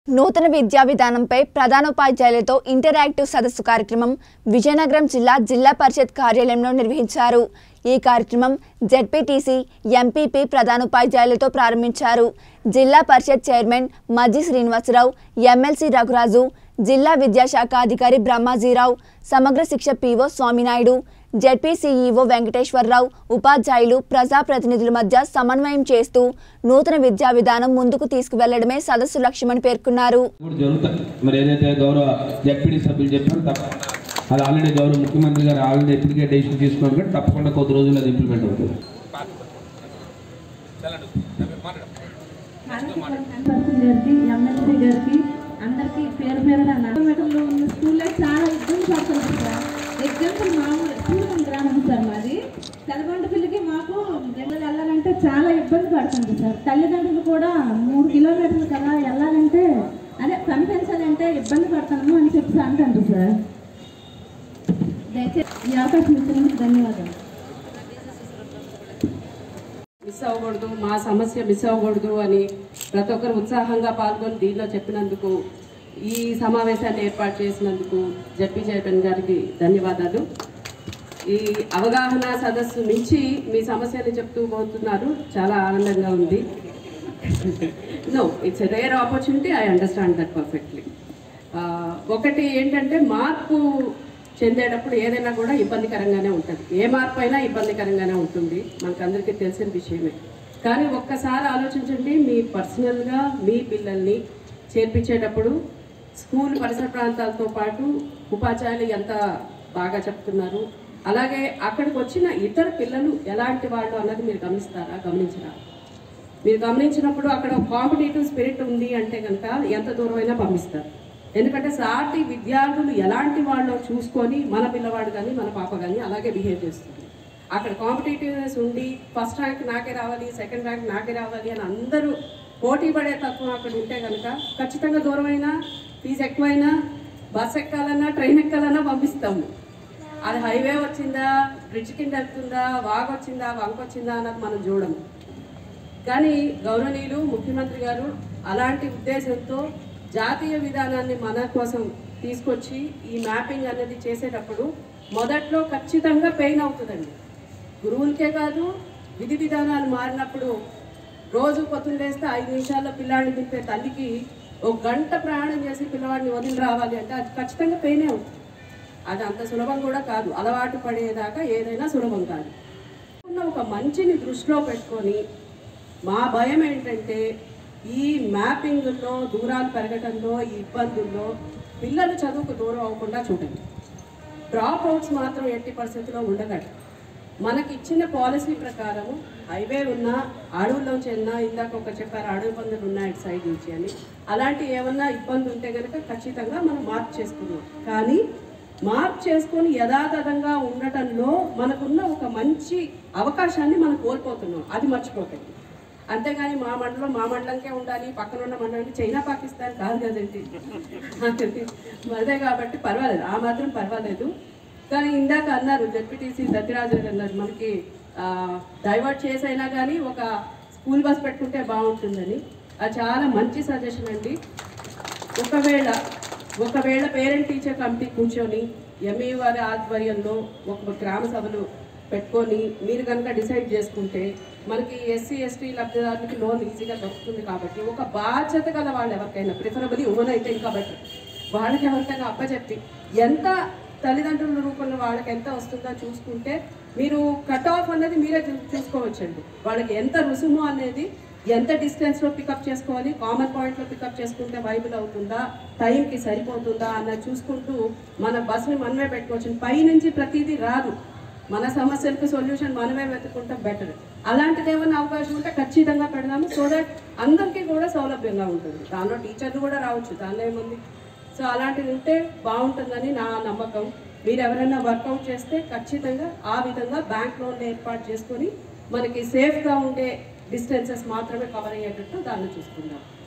నూతన విద్యా విధానంపై ప్రధానోపాధ్యాయులతో ఇంటరాక్టివ్ సదస్సు కార్యక్రమం విజయనగరం జిల్లా జిల్లా పరిషత్ కార్యాలయంలో నిర్వహించారు ఈ కార్యక్రమం జెడ్పీటీసీ ఎంపీపీ ప్రధానోపాధ్యాయులతో ప్రారంభించారు జిల్లా పరిషత్ చైర్మన్ మజ్జి శ్రీనివాసరావు ఎమ్మెల్సీ రఘురాజు జిల్లా విద్యాశాఖ అధికారి Brahmajirao Samagra Shiksha PO Swaminaidu ZP CEO Venkateswararao ఉపాధ్యాయులు ప్రజాప్రతినిధుల మధ్య సమన్వయం చేస్తూ నూతన విద్యా విధానం ముందుకు తీసుకువెళ్లడమే సదస్సు లక్ష్యమని పేర్కొన్నారు కూడా జరుగుతాయి మరి ఏదైతే గౌరవ జడ్పీడీ సభ్యులు చెప్పారో తప్ప అది ఆల్రెడీ గౌరవ ముఖ్యమంత్రి గారు ఆల్రెడీ ఎప్పటికే డెసిషన్ తీసుకున్నారు కాబట్టి తప్పకుండా కొద్ది రోజుల్లో అది ఇంప్లిమెంట్ అవుతుంది పర్సన్ గారికి ఎమ్మెల్సీ గారికి అందరికీ పేరు పేరున నాటోమేటంలో ఉన్న స్కూల్లో చాలా ఇబ్బంది పడుతుంది సార్ ఎగ్జాంపుల్ మామూలు పూర్వం గ్రామం సార్ మాది తెలగొండపల్లికి మాకు రెండు వెళ్ళాలంటే చాలా ఇబ్బంది పడుతుంది సార్ తల్లిదండ్రులు కూడా మూడు కిలోమీటర్లు కదా వెళ్ళాలంటే అదే పంపించాలంటే ఇబ్బంది పడుతున్నాము అని చెప్పి అంటారు సార్ దయచేసి ఈ అవకాశం ఇచ్చినందుకు ధన్యవాదాలు మిస్ అవ్వకూడదు మా సమస్య మిస్ అవ్వకూడదు అని ప్రతి ఒక్కరు ఉత్సాహంగా పాల్గొని దీనిలో చెప్పినందుకు ఈ సమావేశాన్ని ఏర్పాటు చేసినందుకు జడ్పీ చైర్మన్ గారికి ధన్యవాదాలు ఈ అవగాహన సదస్సు నుంచి మీ సమస్యలు చెప్తూ పోతున్నారు చాలా ఆనందంగా ఉంది no it's a rare opportunity I understand that perfectly ఒకటి ఏంటంటే మార్పు చెందేటప్పుడు ఏదైనా కూడా ఇబ్బందికరంగానే ఉంటుంది ఏ మార్పు అయినా ఇబ్బందికరంగానే ఉంటుంది మనకందరికీ తెలిసిన విషయమే కానీ ఒక్కసారి ఆలోచించండి మీ పర్సనల్గా మీ పిల్లల్ని చేర్పించేటప్పుడు స్కూల్ పరిసర ప్రాంతాలతో పాటు ఉపాధ్యాయులు ఎంత బాగా చెప్తున్నారు అలాగే అక్కడికి వచ్చిన ఇతర పిల్లలు ఎలాంటి వాళ్ళు అన్నది మీరు గమనిస్తారా గమనించరా మీరు గమనించినప్పుడు అక్కడ కాంపిటేటివ్ స్పిరిట్ ఉంది అంటే కనుక ఎంత దూరమైనా పంపిస్తారు ఎందుకంటే సాటి విద్యార్థులు ఎలాంటి వాళ్ళో చూసుకొని మన పిల్లవాడు కానీ మన పాప కానీ అలాగే బిహేవ్ చేస్తుంది అక్కడ కాంపిటేటివ్నెస్ ఉండి ఫస్ట్ ర్యాంక్ నాకే రావాలి సెకండ్ ర్యాంక్ నాకే రావాలి అని అందరూ పోటీ పడే తత్వం అక్కడ ఉంటే కనుక ఖచ్చితంగా దూరమైనా ఫీజు ఎక్కువైనా బస్ ఎక్కాలన్నా ట్రైన్ ఎక్కాలన్నా పంపిస్తాము అది హైవే వచ్చిందా బ్రిడ్జ్ కింద వెళ్తుందా వాగ్ వచ్చిందా వంక వచ్చిందా అన్నది మనం చూడము కానీ గౌరవనీయులు ముఖ్యమంత్రి గారు అలాంటి ఉద్దేశంతో జాతీయ విధానాన్ని మన కోసం తీసుకొచ్చి ఈ మ్యాపింగ్ అనేది చేసేటప్పుడు మొదట్లో ఖచ్చితంగా పెయిన్ అవుతుందండి గురువులకే కాదు విధి విధానాలు మారినప్పుడు రోజు పొద్దున్న లేస్తే ఐదు నిమిషాల్లో పిల్లాడిని దింపే తల్లికి ఒక గంట ప్రయాణం చేసి పిల్లవాడిని వదిలి రావాలి అంటే అది ఖచ్చితంగా పెయినే అవుతుంది అది అంత సులభం కూడా కాదు అలవాటు పడేదాకా ఏదైనా సులభం కాదు ఉన్న ఒక మంచిని దృష్టిలో పెట్టుకొని మా భయం ఏంటంటే ఈ మ్యాపింగ్లో దూరాలు పెరగటంలో ఈ ఇబ్బందుల్లో పిల్లలు చదువుకు దూరం అవ్వకుండా చూడండి డ్రాప్ అవుట్స్ మాత్రం ఎట్టి పరిస్థితిలో ఉండగలరు మనకి ఇచ్చిన పాలసీ ప్రకారం హైవే ఉన్నా అడవుల్లోంచి వెళ్ళినా ఇందాక ఒక చెప్పారు అడవి పందులు ఉన్నాయి ఇటు సైడ్ నుంచి అని అలాంటి ఏమన్నా ఇబ్బంది ఉంటే కనుక ఖచ్చితంగా మనం మార్పు చేసుకున్నాం కానీ మార్పు చేసుకొని యథాతథంగా ఉండటంలో మనకున్న ఒక మంచి అవకాశాన్ని మనం కోల్పోతున్నాం అది మర్చిపోకండి అంతేగాని మా మండలం మా మండలంకే ఉండాలి పక్కన ఉన్న మండలం చైనా పాకిస్తాన్ కాదు కదండి అదే కాబట్టి పర్వాలేదు ఆ మాత్రం పర్వాలేదు కానీ ఇందాక అన్నారు జడ్పీటీసీ దత్తిరాజు గారు అన్నారు మనకి డైవర్ట్ చేసైనా కానీ ఒక స్కూల్ బస్ పెట్టుకుంటే బాగుంటుందని అది చాలా మంచి సజెషన్ అండి ఒకవేళ ఒకవేళ పేరెంట్ టీచర్ కమిటీ కూర్చొని ఎంఈ వారి ఆధ్వర్యంలో ఒక గ్రామ సభలు పెట్టుకొని మీరు కనుక డిసైడ్ చేసుకుంటే మనకి ఎస్సీ ఎస్టీ లబ్ధిదారులకి లోన్ ఈజీగా దొరుకుతుంది కాబట్టి ఒక బాధ్యత గల వాళ్ళు ఎవరికైనా ప్రిఫరబుల్ ఉమెన్ అయితే ఇంకా బెటర్ వాళ్ళకి ఎవరికైనా అప్పచెప్పి ఎంత తల్లిదండ్రుల రూపంలో వాళ్ళకి ఎంత వస్తుందో చూసుకుంటే మీరు కట్ ఆఫ్ అనేది మీరే చూ- చూసుకోవచ్చండి వాళ్ళకి ఎంత రుసుము అనేది ఎంత డిస్టెన్స్లో పికప్ చేసుకోవాలి కామన్ పాయింట్లో పికప్ చేసుకుంటే వైబుల్ అవుతుందా టైంకి సరిపోతుందా అన్నది చూసుకుంటూ మన బస్సుని మనమే పెట్టుకోవచ్చు పైనుంచి ప్రతిదీ రాదు మన సమస్యలకు సొల్యూషన్ మనమే వెతుకుంటే బెటర్ అలాంటిది ఏమైనా అవకాశం ఉంటే ఖచ్చితంగా పెడదాము సో దట్ అందరికీ కూడా సౌలభ్యంగా ఉంటుంది దానిలో టీచర్లు కూడా రావచ్చు దానిలో ఏముంది సో అలాంటిది ఉంటే బాగుంటుందని నా నమ్మకం మీరు ఎవరైనా వర్కౌట్ చేస్తే ఖచ్చితంగా ఆ విధంగా బ్యాంక్ లోన్ ఏర్పాటు చేసుకొని మనకి సేఫ్గా ఉండే డిస్టెన్సెస్ మాత్రమే కవర్ అయ్యేటట్టు దాన్ని చూసుకుందాం